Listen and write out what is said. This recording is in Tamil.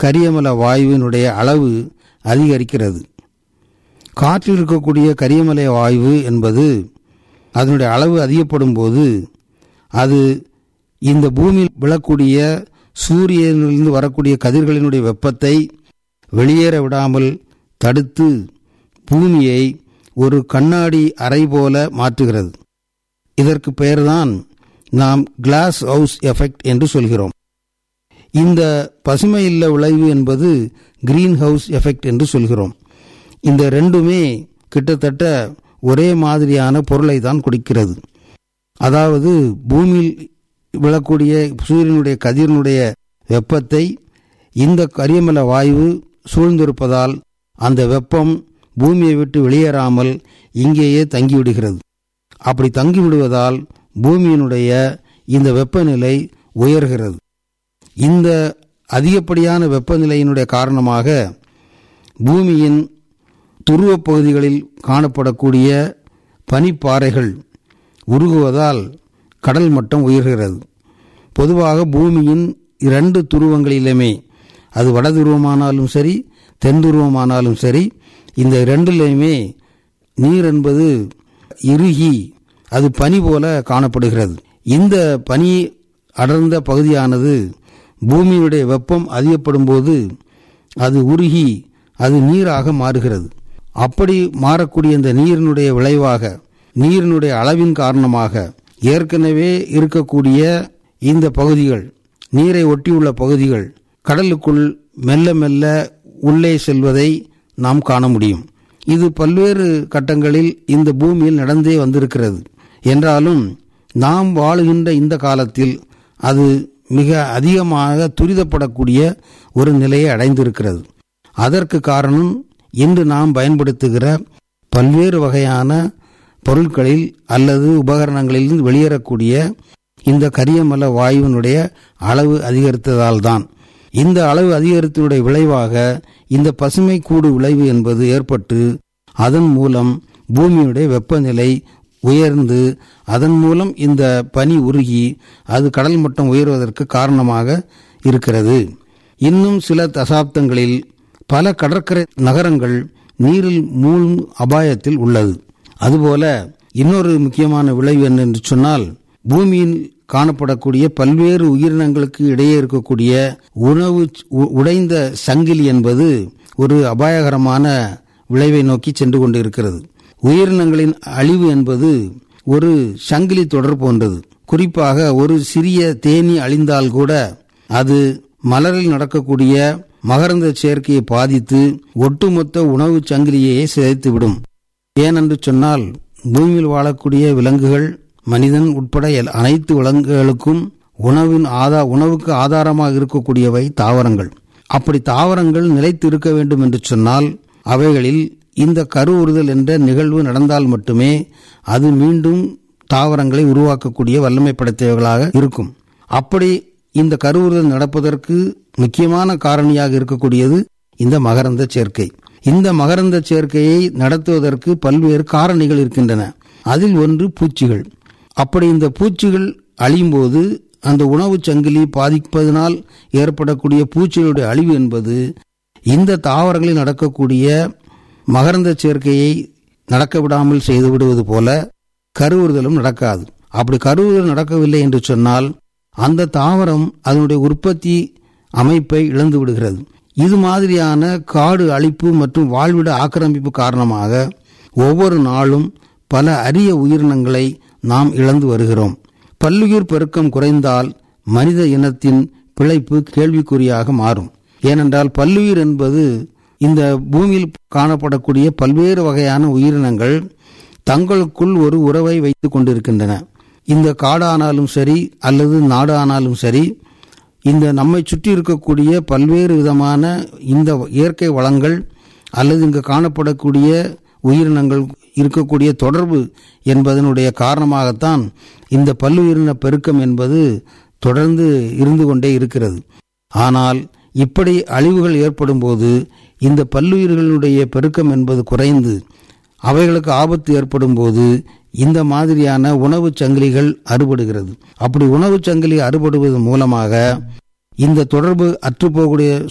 கரியமல வாயுவினுடைய அளவு அதிகரிக்கிறது காற்றில் இருக்கக்கூடிய கரியமலை வாயு என்பது அதனுடைய அளவு அதிகப்படும் போது அது இந்த பூமியில் விழக்கூடிய சூரியனிலிருந்து வரக்கூடிய கதிர்களினுடைய வெப்பத்தை வெளியேற விடாமல் தடுத்து பூமியை ஒரு கண்ணாடி அறை போல மாற்றுகிறது இதற்கு பெயர்தான் நாம் கிளாஸ் ஹவுஸ் எஃபெக்ட் என்று சொல்கிறோம் இந்த பசுமை இல்ல விளைவு என்பது கிரீன் ஹவுஸ் எஃபெக்ட் என்று சொல்கிறோம் இந்த ரெண்டுமே கிட்டத்தட்ட ஒரே மாதிரியான பொருளை தான் கொடுக்கிறது அதாவது பூமியில் விழக்கூடிய சூரியனுடைய கதிரினுடைய வெப்பத்தை இந்த கரியமல வாயு சூழ்ந்திருப்பதால் அந்த வெப்பம் பூமியை விட்டு வெளியேறாமல் இங்கேயே தங்கிவிடுகிறது அப்படி தங்கிவிடுவதால் பூமியினுடைய இந்த வெப்பநிலை உயர்கிறது இந்த அதிகப்படியான வெப்பநிலையினுடைய காரணமாக பூமியின் துருவப் பகுதிகளில் காணப்படக்கூடிய பனிப்பாறைகள் உருகுவதால் கடல் மட்டம் உயர்கிறது பொதுவாக பூமியின் இரண்டு துருவங்களிலுமே அது வட துருவமானாலும் சரி தென் துருவமானாலும் சரி இந்த இரண்டிலையுமே நீர் என்பது இறுகி அது பனி போல காணப்படுகிறது இந்த பனி அடர்ந்த பகுதியானது பூமியுடைய வெப்பம் அதிகப்படும் போது அது உருகி அது நீராக மாறுகிறது அப்படி மாறக்கூடிய இந்த நீரினுடைய விளைவாக நீரினுடைய அளவின் காரணமாக ஏற்கனவே இருக்கக்கூடிய இந்த பகுதிகள் நீரை ஒட்டியுள்ள பகுதிகள் கடலுக்குள் மெல்ல மெல்ல உள்ளே செல்வதை நாம் காண முடியும் இது பல்வேறு கட்டங்களில் இந்த பூமியில் நடந்தே வந்திருக்கிறது என்றாலும் நாம் வாழுகின்ற இந்த காலத்தில் அது மிக அதிகமாக துரிதப்படக்கூடிய ஒரு நிலையை அடைந்திருக்கிறது அதற்கு காரணம் இன்று நாம் பயன்படுத்துகிற பல்வேறு வகையான பொருட்களில் அல்லது உபகரணங்களில் வெளியேறக்கூடிய இந்த கரியமல வாயுவினுடைய அளவு அதிகரித்ததால் தான் இந்த அளவு அதிகரித்தனுடைய விளைவாக இந்த பசுமை கூடு விளைவு என்பது ஏற்பட்டு அதன் மூலம் பூமியுடைய வெப்பநிலை உயர்ந்து அதன் மூலம் இந்த பனி உருகி அது கடல் மட்டம் உயர்வதற்கு காரணமாக இருக்கிறது இன்னும் சில தசாப்தங்களில் பல கடற்கரை நகரங்கள் நீரில் மூழ்கும் அபாயத்தில் உள்ளது அதுபோல இன்னொரு முக்கியமான விளைவு என்னென்று சொன்னால் பூமியில் காணப்படக்கூடிய பல்வேறு உயிரினங்களுக்கு இடையே இருக்கக்கூடிய உணவு உடைந்த சங்கிலி என்பது ஒரு அபாயகரமான விளைவை நோக்கி சென்று கொண்டு இருக்கிறது உயிரினங்களின் அழிவு என்பது ஒரு சங்கிலி தொடர் போன்றது குறிப்பாக ஒரு சிறிய தேனி அழிந்தால் கூட அது மலரில் நடக்கக்கூடிய மகரந்த சேர்க்கையை பாதித்து ஒட்டுமொத்த உணவு சங்கிலியையே சிதைத்துவிடும் ஏனென்று சொன்னால் பூமியில் வாழக்கூடிய விலங்குகள் மனிதன் உட்பட அனைத்து விலங்குகளுக்கும் உணவின் ஆதா உணவுக்கு ஆதாரமாக இருக்கக்கூடியவை தாவரங்கள் அப்படி தாவரங்கள் நிலைத்து இருக்க வேண்டும் என்று சொன்னால் அவைகளில் இந்த கருவுறுதல் என்ற நிகழ்வு நடந்தால் மட்டுமே அது மீண்டும் தாவரங்களை உருவாக்கக்கூடிய வல்லமை படைத்தவைகளாக இருக்கும் அப்படி இந்த கருவுறுதல் நடப்பதற்கு முக்கியமான காரணியாக இருக்கக்கூடியது இந்த மகரந்த சேர்க்கை இந்த மகரந்த சேர்க்கையை நடத்துவதற்கு பல்வேறு காரணிகள் இருக்கின்றன அதில் ஒன்று பூச்சிகள் அப்படி இந்த பூச்சிகள் அழியும் போது அந்த உணவு சங்கிலி பாதிப்பதனால் ஏற்படக்கூடிய பூச்சிகளுடைய அழிவு என்பது இந்த தாவரங்களில் நடக்கக்கூடிய மகரந்த சேர்க்கையை நடக்க விடாமல் செய்து விடுவது போல கருவுறுதலும் நடக்காது அப்படி கருவுறுதல் நடக்கவில்லை என்று சொன்னால் அந்த தாவரம் அதனுடைய உற்பத்தி அமைப்பை இழந்து விடுகிறது இது மாதிரியான காடு அழிப்பு மற்றும் வாழ்விட ஆக்கிரமிப்பு காரணமாக ஒவ்வொரு நாளும் பல அரிய உயிரினங்களை நாம் இழந்து வருகிறோம் பல்லுயிர் பெருக்கம் குறைந்தால் மனித இனத்தின் பிழைப்பு கேள்விக்குறியாக மாறும் ஏனென்றால் பல்லுயிர் என்பது இந்த பூமியில் காணப்படக்கூடிய பல்வேறு வகையான உயிரினங்கள் தங்களுக்குள் ஒரு உறவை வைத்துக் கொண்டிருக்கின்றன இந்த காடானாலும் சரி அல்லது நாடு ஆனாலும் சரி இந்த நம்மை சுற்றி இருக்கக்கூடிய பல்வேறு விதமான இந்த இயற்கை வளங்கள் அல்லது இங்கு காணப்படக்கூடிய உயிரினங்கள் இருக்கக்கூடிய தொடர்பு என்பதனுடைய காரணமாகத்தான் இந்த பல்லுயிரின பெருக்கம் என்பது தொடர்ந்து இருந்து கொண்டே இருக்கிறது ஆனால் இப்படி அழிவுகள் ஏற்படும் போது இந்த பல்லுயிர்களுடைய பெருக்கம் என்பது குறைந்து அவைகளுக்கு ஆபத்து ஏற்படும் போது இந்த மாதிரியான உணவு சங்கிலிகள் அறுபடுகிறது அப்படி உணவு சங்கிலி அறுபடுவது மூலமாக இந்த தொடர்பு அற்றுப்போகக்கூடிய